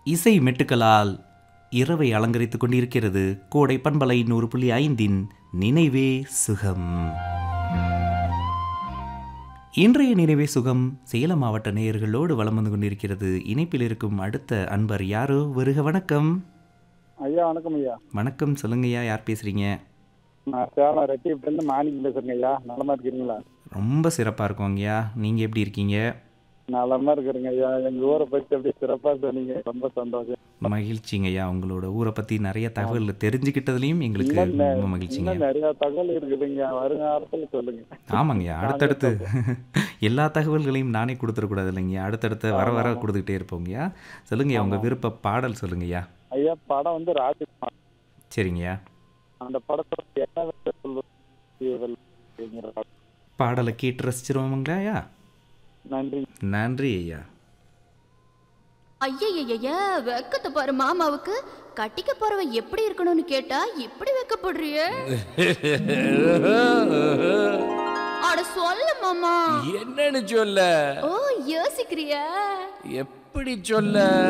இசை மெட்டுக்களால் இரவை அலங்கரித்துக் கொண்டிருக்கிறது கோடை பண்பலை நூறு புள்ளி ஐந்தின் நினைவே சுகம் இன்றைய நினைவே சுகம் சேலம் மாவட்ட நேயர்களோடு வலம் வந்து கொண்டிருக்கிறது இணைப்பில் இருக்கும் அடுத்த அன்பர் யாரோ வருக வணக்கம் ஐயா வணக்கம் ஐயா வணக்கம் சொல்லுங்கய்யா யார் பேசுறீங்க நான் சேலம் ரெட்டியிலேருந்து மாணிக்கம் பேசுறேங்க ஐயா நலமா இருக்கிறீங்களா ரொம்ப சிறப்பாக இருக்கோங்கய்யா நீங்கள் எப்படி இருக்கீங்க நலமா இருக்கிறேங்க ஐயா எங்க ஊரை பத்தி அப்படி சிறப்பா சொன்னீங்க ரொம்ப சந்தோஷம் மகிழ்ச்சிங்கய்யா உங்களோட ஊரை பற்றி நிறைய தகவல் தெரிஞ்சுக்கிட்டதுலையும் எங்களுக்கு இன்னும் நெ- ரொம்ப மகிழ்ச்சிங்க இன்னும் நிறைய தகவல் இருக்குதுங்க வருங்காலத்துல சொல்லுங்க ஆமாங்கய்யா அடுத்தடுத்து எல்லா தகவல்களையும் நானே கொடுத்துடக்கூடாது இல்லைங்கய்யா அடுத்தடுத்து வர வர கொடுத்துக்கிட்டே இருப்போங்கய்யா சொல்லுங்கய்யா உங்கள் விருப்ப பாடல் சொல்லுங்கய்யா ஐயா படம் வந்து ராஜகுமார் சரிங்கய்யா அந்த படத்தோட என்ன வேலை சொல்லுவது அப்படிங்கிற படம். பாடலை கேட்டு ரசிச்சிருவோமுங்களாயா நன்றி நன்றி ஐயா ஐயய்யய்ய வெக்கத்தை பாரு மாமாவுக்கு கட்டிக்க போறவன் எப்படி இருக்கணும்னு கேட்டா இப்படி வெக்கப்படுறிய அட சொல்ல மாமா என்னன்னு சொல்ல ஓ யோசிக்கிறியா எப்படி சொல்ல